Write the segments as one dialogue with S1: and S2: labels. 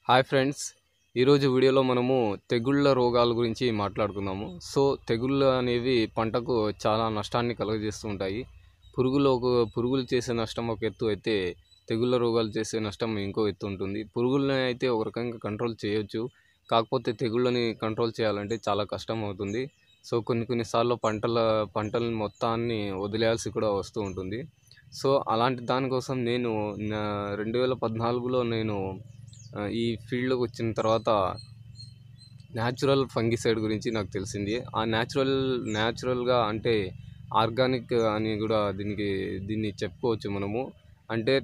S1: hi friends ఈరోజు వీడియోలో మనము తెగుళ్ళ రోగాల గురించి మాట్లాడుకుందాము సో తెగుళ్ళు అనేవి పంటకు చాలా నష్టాన్ని కలుగజేస్తూ ఉంటాయి పురుగులు ఒక పురుగులు చేసే నష్టం ఒక ఎత్తు అయితే తెగుళ్ళ రోగాలు చేసే నష్టం ఇంకో ఎత్తు ఉంటుంది పురుగులని అయితే ఒక రకంగా కంట్రోల్ చేయొచ్చు కాకపోతే తెగుళ్ళని కంట్రోల్ చేయాలంటే చాలా కష్టం అవుతుంది సో కొన్ని కొన్నిసార్లు పంటల పంటల మొత్తాన్ని వదిలేయాల్సి కూడా వస్తూ ఉంటుంది సో అలాంటి దానికోసం నేను నా రెండు వేల పద్నాలుగులో నేను ఆ, ఈ ఫీల్డ్లోకి వచ్చిన తర్వాత న్యాచురల్ ఫంగిసైడ్ గురించి నాకు తెలిసింది ఆ న్యాచురల్ న్యాచురల్గా అంటే ఆర్గానిక్ అని కూడా దీనికి దీన్ని చెప్పుకోవచ్చు మనము అంటే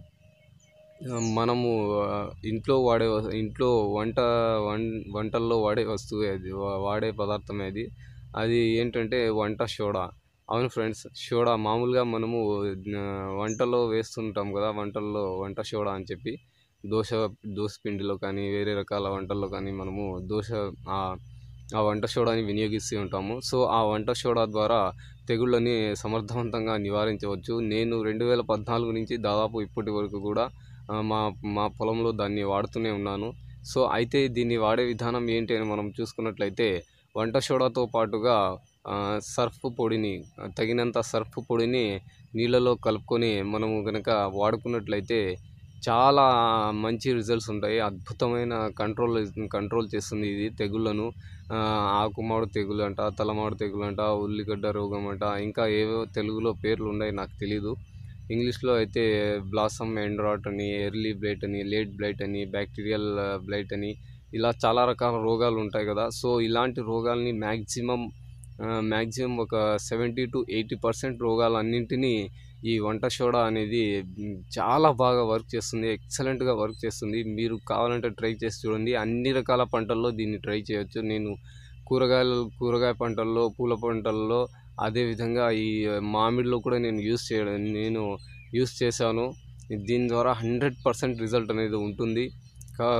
S1: ఆ, మనము ఆ, ఇంట్లో వాడే వ- ఇంట్లో వంట వం వంటల్లో వాడే వస్తువు అది వా- వాడే పదార్థం అది అది ఏంటంటే వంట సోడా అవును ఫ్రెండ్స్ సోడా మామూలుగా మనము ఆ, వంటలో వేస్తుంటాం కదా వంటల్లో వంట సోడా అని చెప్పి దోశ దోశ పిండిలో కానీ వేరే రకాల వంటల్లో కానీ మనము దోశ ఆ ఆ వంట సోడాని వినియోగిస్తూ ఉంటాము సో ఆ వంట సోడా ద్వారా తెగుళ్ళని సమర్థవంతంగా నివారించవచ్చు నేను రెండు వేల పద్నాలుగు నుంచి దాదాపు ఇప్పటి వరకు కూడా ఆ, మా మా పొలంలో దాన్ని వాడుతూనే ఉన్నాను సో అయితే దీన్ని వాడే విధానం ఏంటి అని మనం చూసుకున్నట్లయితే వంట సోడాతో పాటుగా ఆ, సర్ఫ్ పొడిని తగినంత సర్ఫ్ పొడిని నీళ్ళలో కలుపుకొని మనము కనుక వాడుకున్నట్లయితే చాలా మంచి రిజల్ట్స్ ఉంటాయి అద్భుతమైన కంట్రోల్ కంట్రోల్ చేస్తుంది ఇది తెగుళ్ళను ఆ, ఆకుమాడు తెగులు అంట తలమాడు తెగులు అంట ఉల్లిగడ్డ రోగం అంట ఇంకా ఏవో తెలుగులో పేర్లు ఉన్నాయి నాకు తెలీదు ఇంగ్లీష్లో అయితే బ్లాసమ్ ఎండ్రాట్ అని ఎర్లీ బ్లైట్ అని లేట్ బ్లైట్ అని బ్యాక్టీరియల్ బ్లైట్ అని ఇలా చాలా రకాల రోగాలు ఉంటాయి కదా సో ఇలాంటి రోగాల్ని మ్యాక్సిమం మ్యాక్సిమం ఒక సెవెంటీ టు ఎయిటీ పర్సెంట్ రోగాలన్నింటినీ ఈ వంట సోడా అనేది మ్, చాలా బాగా వర్క్ చేస్తుంది ఎక్సలెంట్గా వర్క్ చేస్తుంది మీరు కావాలంటే ట్రై చేసి చూడండి అన్ని రకాల పంటల్లో దీన్ని ట్రై చేయొచ్చు నేను కూరగాయలు కూరగాయ పంటల్లో పూల పంటల్లో అదేవిధంగా ఈ మామిడిలో కూడా నేను యూస్ చేయడం నేను యూస్ చేశాను దీని ద్వారా హండ్రెడ్ పర్సెంట్ రిజల్ట్ అనేది ఉంటుంది కా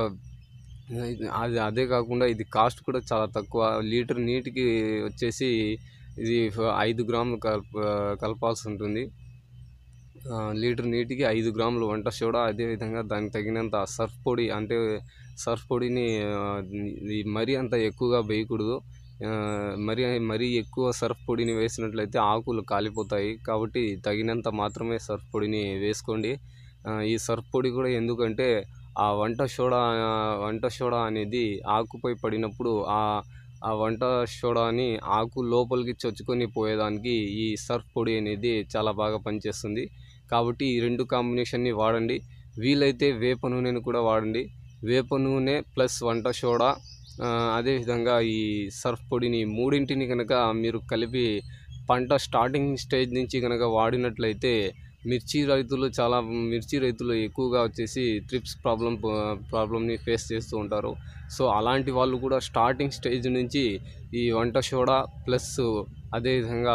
S1: అది అదే కాకుండా ఇది కాస్ట్ కూడా చాలా తక్కువ లీటర్ నీటికి వచ్చేసి ఇది ఫ- ఐదు గ్రాములు కలప కలపాల్సి ఉంటుంది ఆ, లీటర్ నీటికి ఐదు గ్రాములు వంట సోడా అదేవిధంగా దానికి తగినంత సర్ఫ్ పొడి అంటే సర్ఫ్ పొడిని ఆ, ఇది మరీ అంత ఎక్కువగా వేయకూడదు ఆ, మరీ మరీ ఎక్కువ సర్ఫ్ పొడిని వేసినట్లయితే ఆకులు కాలిపోతాయి కాబట్టి తగినంత మాత్రమే సర్ఫ్ పొడిని వేసుకోండి ఆ, ఈ సర్ఫ్ పొడి కూడా ఎందుకంటే ఆ వంట సోడా వంట సోడా అనేది ఆకుపై పడినప్పుడు ఆ ఆ వంట సోడాని ఆకు లోపలికి చొచ్చుకొని పోయేదానికి ఈ సర్ఫ్ పొడి అనేది చాలా బాగా పనిచేస్తుంది కాబట్టి ఈ రెండు కాంబినేషన్ని వాడండి వీలైతే వేప నూనెను కూడా వాడండి వేప నూనె ప్లస్ వంట సోడా ఆ, అదేవిధంగా ఈ సర్ఫ్ పొడిని మూడింటిని కనుక మీరు కలిపి పంట స్టార్టింగ్ స్టేజ్ నుంచి కనుక వాడినట్లయితే మిర్చి రైతులు చాలా మిర్చి రైతులు ఎక్కువగా వచ్చేసి ట్రిప్స్ ప్రాబ్లం ప్రాబ్లమ్ని ఫేస్ చేస్తూ ఉంటారు సో అలాంటి వాళ్ళు కూడా స్టార్టింగ్ స్టేజ్ నుంచి ఈ వంట సోడా ప్లస్ అదేవిధంగా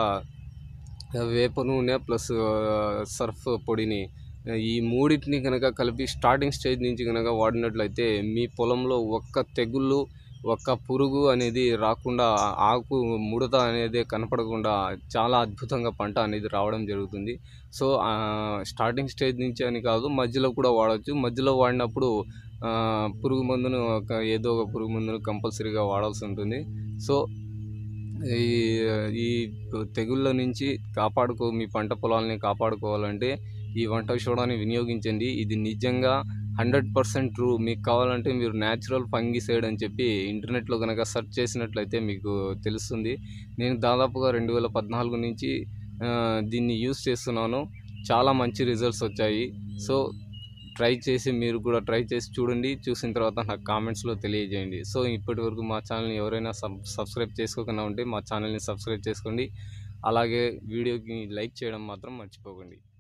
S1: వేప నూనె ప్లస్ సర్ఫ్ పొడిని ఈ మూడింటిని కనుక కలిపి స్టార్టింగ్ స్టేజ్ నుంచి కనుక వాడినట్లయితే మీ పొలంలో ఒక్క తెగుళ్ళు ఒక్క పురుగు అనేది రాకుండా ఆకు ముడత అనేది కనపడకుండా చాలా అద్భుతంగా పంట అనేది రావడం జరుగుతుంది సో ఆ, స్టార్టింగ్ స్టేజ్ నుంచి అని కాదు మధ్యలో కూడా వాడవచ్చు మధ్యలో వాడినప్పుడు ఆ, పురుగు మందును ఒక ఏదో ఒక పురుగు మందును కంపల్సరీగా వాడాల్సి ఉంటుంది సో ఈ ఈ తెగుళ్ళ నుంచి కాపాడుకో మీ పంట పొలాలని కాపాడుకోవాలంటే ఈ వంట సోడాని వినియోగించండి ఇది నిజంగా హండ్రెడ్ పర్సెంట్ ట్రూ మీకు కావాలంటే మీరు న్యాచురల్ ఫంగిసైడ్ అని చెప్పి ఇంటర్నెట్లో కనుక సెర్చ్ చేసినట్లయితే మీకు తెలుస్తుంది నేను దాదాపుగా రెండు వేల పద్నాలుగు నుంచి ఆ, దీన్ని యూస్ చేస్తున్నాను చాలా మంచి రిజల్ట్స్ వచ్చాయి సో ట్రై చేసి మీరు కూడా ట్రై చేసి చూడండి చూసిన తర్వాత నాకు కామెంట్స్లో తెలియజేయండి సో ఇప్పటి వరకు మా ఛానల్ని ఎవరైనా సబ్ సబ్స్క్రైబ్ చేసుకోకుండా ఉంటే మా ఛానల్ని సబ్స్క్రైబ్ చేసుకోండి అలాగే వీడియోకి లైక్ చేయడం మాత్రం మర్చిపోకండి